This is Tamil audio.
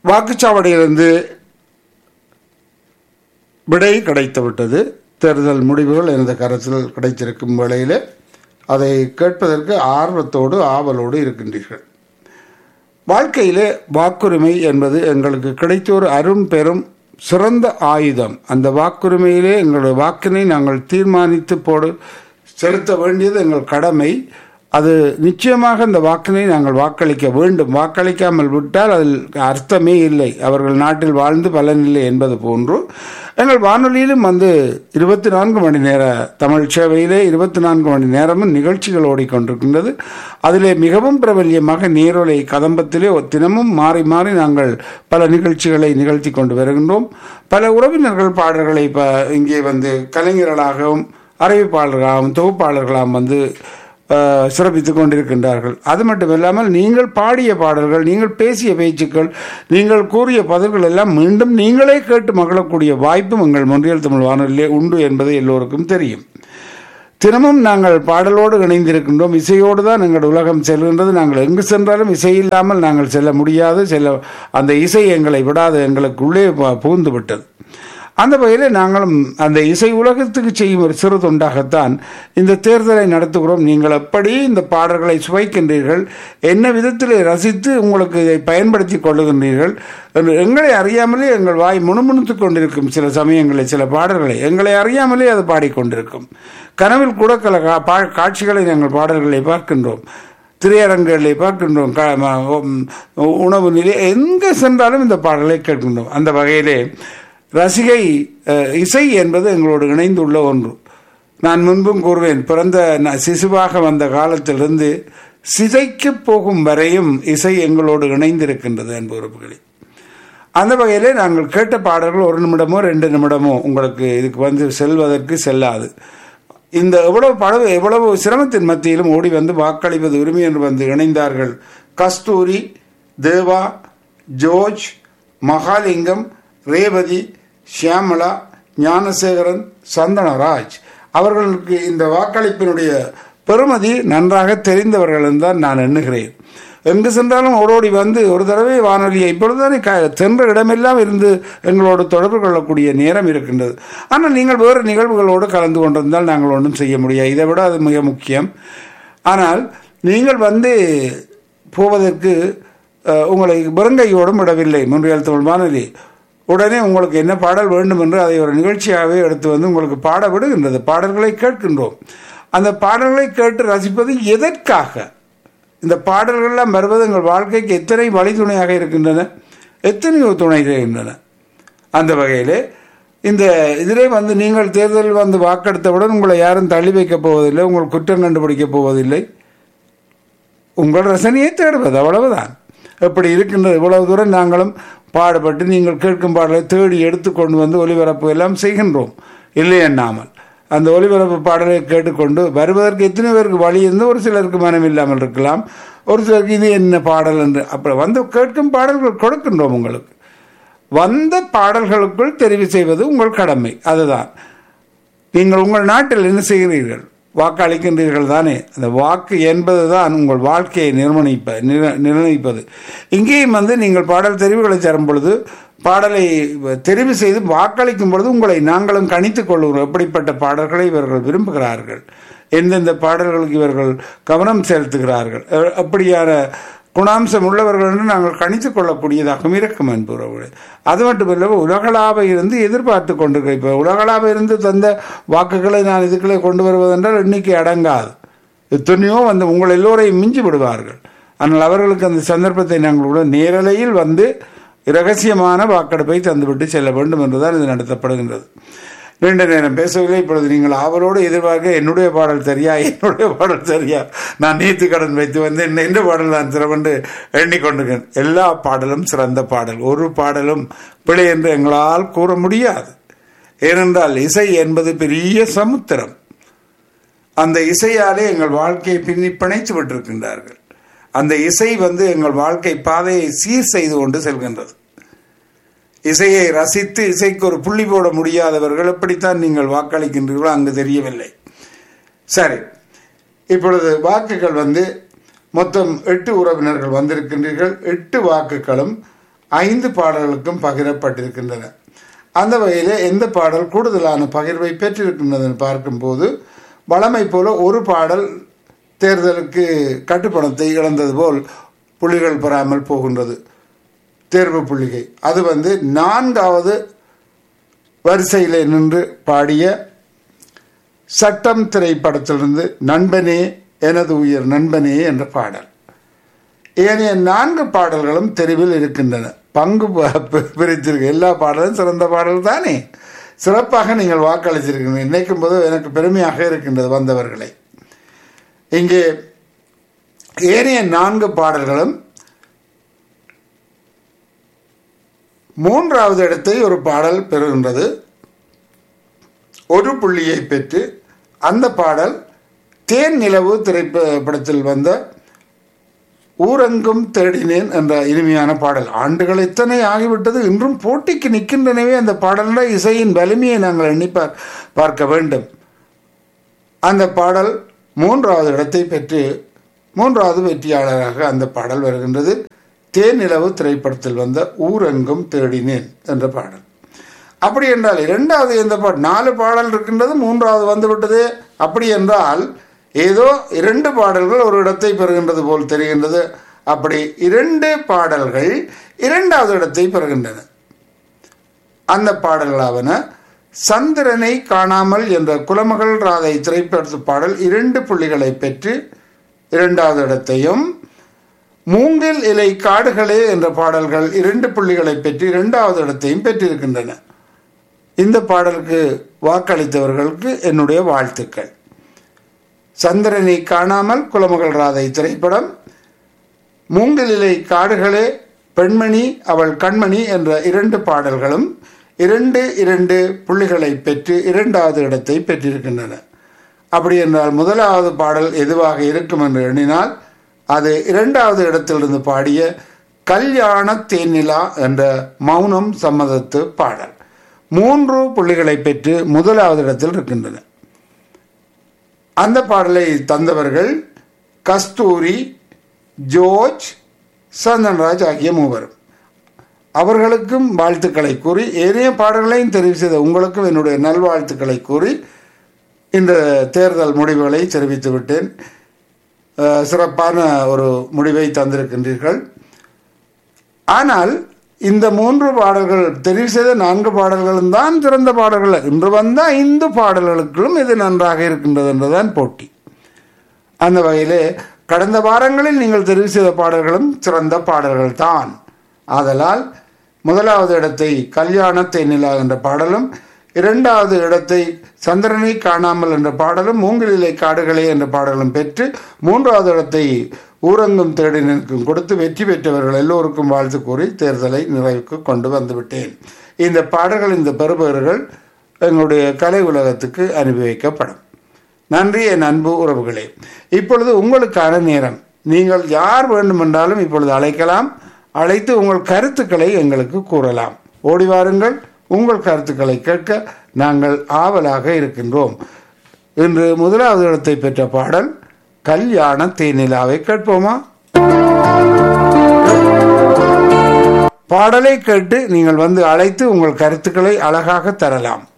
வாக்குச்சாவடியிலிருந்து விடை கிடைத்துவிட்டது தேர்தல் முடிவுகள் எனது கரத்தில் கிடைத்திருக்கும் வேளையில் அதை கேட்பதற்கு ஆர்வத்தோடு ஆவலோடு இருக்கின்றீர்கள் வாழ்க்கையிலே வாக்குரிமை என்பது எங்களுக்கு கிடைத்த ஒரு அரும் பெரும் சிறந்த ஆயுதம் அந்த வாக்குரிமையிலே எங்களுடைய வாக்கினை நாங்கள் தீர்மானித்து போடு செலுத்த வேண்டியது எங்கள் கடமை அது நிச்சயமாக அந்த வாக்கினை நாங்கள் வாக்களிக்க வேண்டும் வாக்களிக்காமல் விட்டால் அதில் அர்த்தமே இல்லை அவர்கள் நாட்டில் வாழ்ந்து பலனில்லை என்பது போன்று எங்கள் வானொலியிலும் வந்து இருபத்தி நான்கு மணி நேர தமிழ் சேவையிலே இருபத்தி நான்கு மணி நேரமும் நிகழ்ச்சிகள் ஓடிக்கொண்டிருக்கின்றது அதிலே மிகவும் பிரபல்யமாக நீரோலை கதம்பத்திலே தினமும் மாறி மாறி நாங்கள் பல நிகழ்ச்சிகளை நிகழ்த்தி கொண்டு வருகின்றோம் பல உறவினர்கள் பாடல்களை இப்போ இங்கே வந்து கலைஞர்களாகவும் அறிவிப்பாளர்களாகவும் தொகுப்பாளர்களாகவும் வந்து சிறப்பித்துக் கொண்டிருக்கின்றார்கள் அது மட்டுமில்லாமல் நீங்கள் பாடிய பாடல்கள் நீங்கள் பேசிய பேச்சுக்கள் நீங்கள் கூறிய பதில்கள் எல்லாம் மீண்டும் நீங்களே கேட்டு மகிழக்கூடிய வாய்ப்பும் எங்கள் மொன்றியல் தமிழ் வானொலியிலே உண்டு என்பது எல்லோருக்கும் தெரியும் தினமும் நாங்கள் பாடலோடு இணைந்திருக்கின்றோம் இசையோடு தான் எங்கள் உலகம் செல்கின்றது நாங்கள் எங்கு சென்றாலும் இசை இல்லாமல் நாங்கள் செல்ல முடியாது செல்ல அந்த இசை எங்களை விடாது எங்களுக்குள்ளே புகுந்து விட்டது அந்த வகையில் நாங்களும் அந்த இசை உலகத்துக்கு செய்யும் ஒரு சிறு தொண்டாகத்தான் இந்த தேர்தலை நடத்துகிறோம் நீங்கள் எப்படி இந்த பாடல்களை சுவைக்கின்றீர்கள் என்ன விதத்தில் ரசித்து உங்களுக்கு இதை பயன்படுத்தி கொள்ளுகின்றீர்கள் எங்களை அறியாமலே எங்கள் வாய் முணுமுணுத்து கொண்டிருக்கும் சில சமயங்களில் சில பாடல்களை எங்களை அறியாமலே அது பாடிக்கொண்டிருக்கும் கனவில் கூட சில காட்சிகளை நாங்கள் பாடல்களை பார்க்கின்றோம் திரையரங்குகளை பார்க்கின்றோம் உணவு நிலை எங்கே சென்றாலும் இந்த பாடலை கேட்கின்றோம் அந்த வகையிலே ரசிகை இசை என்பது எங்களோடு இணைந்துள்ள ஒன்று நான் முன்பும் கூறுவேன் பிறந்த சிசுவாக வந்த காலத்திலிருந்து சிதைக்கு போகும் வரையும் இசை எங்களோடு இணைந்திருக்கின்றது என்பவர்களே அந்த வகையிலே நாங்கள் கேட்ட பாடல்கள் ஒரு நிமிடமோ ரெண்டு நிமிடமோ உங்களுக்கு இதுக்கு வந்து செல்வதற்கு செல்லாது இந்த எவ்வளவு படம் எவ்வளவு சிரமத்தின் மத்தியிலும் ஓடி வந்து வாக்களிப்பது உரிமை என்று வந்து இணைந்தார்கள் கஸ்தூரி தேவா ஜோர்ஜ் மகாலிங்கம் ரேவதி ஷியாமலா ஞானசேகரன் சந்தனராஜ் அவர்களுக்கு இந்த வாக்களிப்பினுடைய பெருமதி நன்றாக தெரிந்தவர்கள் தான் நான் எண்ணுகிறேன் எங்கு சென்றாலும் ஓடோடி வந்து ஒரு தடவை வானொலியை இப்பொழுதுதானே க சென்ற இடமெல்லாம் இருந்து எங்களோடு தொடர்பு கொள்ளக்கூடிய நேரம் இருக்கின்றது ஆனால் நீங்கள் வேறு நிகழ்வுகளோடு கலந்து கொண்டிருந்தால் நாங்கள் ஒன்றும் செய்ய முடியாது இதை விட அது மிக முக்கியம் ஆனால் நீங்கள் வந்து போவதற்கு உங்களை வெறுங்கையோடும் விடவில்லை முன்றியல் தமிழ் வானொலி உடனே உங்களுக்கு என்ன பாடல் வேண்டும் என்று அதை ஒரு நிகழ்ச்சியாகவே எடுத்து வந்து உங்களுக்கு பாட விடுகின்றது பாடல்களை கேட்கின்றோம் அந்த பாடல்களை கேட்டு ரசிப்பது எதற்காக இந்த பாடல்கள்லாம் வருவது எங்கள் வாழ்க்கைக்கு எத்தனை வழித்துணையாக இருக்கின்றன எத்தனையோ துணை இருக்கின்றன அந்த வகையிலே இந்த இதிலே வந்து நீங்கள் தேர்தலில் வந்து வாக்கெடுத்தவுடன் உங்களை யாரும் தள்ளி வைக்கப் போவதில்லை உங்கள் குற்றம் கண்டுபிடிக்கப் போவதில்லை உங்கள் ரசனையை தேடுவது அவ்வளவுதான் எப்படி இருக்கின்றது இவ்வளவு தூரம் நாங்களும் பாடுபட்டு நீங்கள் கேட்கும் பாடலை தேடி எடுத்து கொண்டு வந்து ஒலிபரப்பு எல்லாம் செய்கின்றோம் இல்லை எண்ணாமல் அந்த ஒலிபரப்பு பாடலை கேட்டுக்கொண்டு வருவதற்கு எத்தனை பேருக்கு வழி இருந்து ஒரு சிலருக்கு மனம் இல்லாமல் இருக்கலாம் ஒரு சிலருக்கு இது என்ன பாடல் என்று அப்புறம் வந்து கேட்கும் பாடல்கள் கொடுக்கின்றோம் உங்களுக்கு வந்த பாடல்களுக்குள் தெரிவு செய்வது உங்கள் கடமை அதுதான் நீங்கள் உங்கள் நாட்டில் என்ன செய்கிறீர்கள் வாக்களிக்கின்றீர்கள் தானே அந்த வாக்கு என்பது தான் உங்கள் வாழ்க்கையை நிர்ணயிப்ப நிர்ணயிப்பது இங்கேயும் வந்து நீங்கள் பாடல் தெரிவுகளை தரும் பொழுது பாடலை தெரிவு செய்து வாக்களிக்கும் பொழுது உங்களை நாங்களும் கணித்துக் கொள்கிறோம் எப்படிப்பட்ட பாடல்களை இவர்கள் விரும்புகிறார்கள் எந்தெந்த பாடல்களுக்கு இவர்கள் கவனம் செலுத்துகிறார்கள் அப்படியான குணாம்சம் உள்ளவர்கள் என்று நாங்கள் கணித்துக் கொள்ளக்கூடியதாகவும் இருக்கும் என்பவர்கள் அது மட்டுமில்லை உலகளாவ இருந்து எதிர்பார்த்து கொண்டிருக்க இப்போ உலகளாவ இருந்து தந்த வாக்குகளை நான் இதுக்குள்ளே கொண்டு வருவதென்றால் எண்ணிக்கை அடங்காது எத்தனையோ வந்து உங்கள் எல்லோரையும் மிஞ்சி விடுவார்கள் ஆனால் அவர்களுக்கு அந்த சந்தர்ப்பத்தை நாங்கள் கூட நேரலையில் வந்து இரகசியமான வாக்கெடுப்பை தந்துவிட்டு செல்ல வேண்டும் என்றுதான் இது நடத்தப்படுகின்றது நீண்ட நேரம் பேசவில்லை இப்பொழுது நீங்கள் ஆவலோடு எதிர்பார்க்க என்னுடைய பாடல் சரியா என்னுடைய பாடல் சரியா நான் நீத்து கடன் வைத்து வந்து என்ன எந்த பாடல் நான் சிறவென்று எண்ணிக்கொண்டிருக்கேன் எல்லா பாடலும் சிறந்த பாடல் ஒரு பாடலும் பிழை என்று எங்களால் கூற முடியாது ஏனென்றால் இசை என்பது பெரிய சமுத்திரம் அந்த இசையாலே எங்கள் வாழ்க்கையை பின்னி பிணைத்து விட்டிருக்கின்றார்கள் அந்த இசை வந்து எங்கள் வாழ்க்கை பாதையை சீர் செய்து கொண்டு செல்கின்றது இசையை ரசித்து இசைக்கு ஒரு புள்ளி போட முடியாதவர்கள் எப்படித்தான் நீங்கள் வாக்களிக்கின்றீர்களோ அங்கு தெரியவில்லை சரி இப்பொழுது வாக்குகள் வந்து மொத்தம் எட்டு உறவினர்கள் வந்திருக்கின்றீர்கள் எட்டு வாக்குகளும் ஐந்து பாடல்களுக்கும் பகிரப்பட்டிருக்கின்றன அந்த வகையில் எந்த பாடல் கூடுதலான பகிர்வை பெற்றிருக்கின்றது பார்க்கும்போது வளமை போல ஒரு பாடல் தேர்தலுக்கு கட்டுப்பணத்தை இழந்தது போல் புள்ளிகள் பெறாமல் போகின்றது தேர்வு புள்ளிகை அது வந்து நான்காவது வரிசையில் நின்று பாடிய சட்டம் திரைப்படத்திலிருந்து நண்பனே எனது உயிர் நண்பனே என்ற பாடல் ஏனைய நான்கு பாடல்களும் தெருவில் இருக்கின்றன பங்கு பிரித்திருக்கு எல்லா பாடலும் சிறந்த பாடல் தானே சிறப்பாக நீங்கள் வாக்களிச்சிருக்கீங்க நினைக்கும் போது எனக்கு பெருமையாக இருக்கின்றது வந்தவர்களை இங்கே ஏனைய நான்கு பாடல்களும் மூன்றாவது இடத்தை ஒரு பாடல் பெறுகின்றது ஒரு புள்ளியை பெற்று அந்த பாடல் தேன் நிலவு திரைப்படத்தில் வந்த ஊரெங்கும் தேடினேன் என்ற இனிமையான பாடல் ஆண்டுகள் எத்தனை ஆகிவிட்டது இன்றும் போட்டிக்கு நிற்கின்றனவே அந்த பாடல இசையின் வலிமையை நாங்கள் எண்ணி பார்க்க வேண்டும் அந்த பாடல் மூன்றாவது இடத்தை பெற்று மூன்றாவது வெற்றியாளராக அந்த பாடல் வருகின்றது தேனிலவு திரைப்படத்தில் வந்த ஊரெங்கும் தேடினேன் என்ற பாடல் அப்படி என்றால் இரண்டாவது எந்த பாடல் நாலு பாடல் இருக்கின்றது மூன்றாவது வந்துவிட்டது அப்படி என்றால் ஏதோ இரண்டு பாடல்கள் ஒரு இடத்தை பெறுகின்றது போல் தெரிகின்றது அப்படி இரண்டு பாடல்கள் இரண்டாவது இடத்தை பெறுகின்றன அந்த பாடல்களாவன சந்திரனை காணாமல் என்ற குலமகள் ராதை திரைப்படத்து பாடல் இரண்டு புள்ளிகளை பெற்று இரண்டாவது இடத்தையும் மூங்கில் இலை காடுகளே என்ற பாடல்கள் இரண்டு புள்ளிகளை பெற்று இரண்டாவது இடத்தையும் பெற்றிருக்கின்றன இந்த பாடலுக்கு வாக்களித்தவர்களுக்கு என்னுடைய வாழ்த்துக்கள் சந்திரனை காணாமல் குலமகள் ராதை திரைப்படம் மூங்கிலிலை காடுகளே பெண்மணி அவள் கண்மணி என்ற இரண்டு பாடல்களும் இரண்டு இரண்டு புள்ளிகளை பெற்று இரண்டாவது இடத்தை பெற்றிருக்கின்றன அப்படி என்றால் முதலாவது பாடல் எதுவாக இருக்கும் என்று எண்ணினால் அது இரண்டாவது இடத்திலிருந்து பாடிய கல்யாண தேனிலா என்ற மௌனம் சம்மதத்து பாடல் மூன்று புள்ளிகளை பெற்று முதலாவது இடத்தில் இருக்கின்றன அந்த பாடலை தந்தவர்கள் கஸ்தூரி ஜோர்ஜ் சந்தன்ராஜ் ஆகிய மூவரும் அவர்களுக்கும் வாழ்த்துக்களை கூறி ஏனைய பாடல்களையும் தெரிவு செய்த உங்களுக்கும் என்னுடைய நல்வாழ்த்துக்களை கூறி இந்த தேர்தல் முடிவுகளை தெரிவித்து விட்டேன் சிறப்பான ஒரு முடிவை தந்திருக்கின்றீர்கள் ஆனால் இந்த மூன்று பாடல்கள் தெரிவு செய்த நான்கு பாடல்களும் தான் சிறந்த பாடல்கள் இன்று வந்த ஐந்து பாடல்களுக்கும் இது நன்றாக இருக்கின்றது என்றுதான் போட்டி அந்த வகையிலே கடந்த வாரங்களில் நீங்கள் தெரிவு செய்த பாடல்களும் சிறந்த பாடல்கள் தான் ஆதலால் முதலாவது இடத்தை கல்யாண தேனிலா என்ற பாடலும் இரண்டாவது இடத்தை சந்திரனை காணாமல் என்ற பாடலும் மூங்கிலிலை காடுகளே என்ற பாடலும் பெற்று மூன்றாவது இடத்தை ஊரங்கும் தேடினருக்கும் கொடுத்து வெற்றி பெற்றவர்கள் எல்லோருக்கும் வாழ்த்து கூறி தேர்தலை நிறைவுக்கு கொண்டு வந்துவிட்டேன் இந்த பாடல்கள் இந்த பெறுபவர்கள் எங்களுடைய கலை உலகத்துக்கு அனுப்பி வைக்கப்படும் நன்றி என் அன்பு உறவுகளே இப்பொழுது உங்களுக்கான நேரம் நீங்கள் யார் வேண்டுமென்றாலும் இப்பொழுது அழைக்கலாம் அழைத்து உங்கள் கருத்துக்களை எங்களுக்கு கூறலாம் ஓடி வாருங்கள் உங்கள் கருத்துக்களை கேட்க நாங்கள் ஆவலாக இருக்கின்றோம் இன்று முதலாவது இடத்தை பெற்ற பாடல் கல்யாண தேனிலாவை கேட்போமா பாடலை கேட்டு நீங்கள் வந்து அழைத்து உங்கள் கருத்துக்களை அழகாக தரலாம்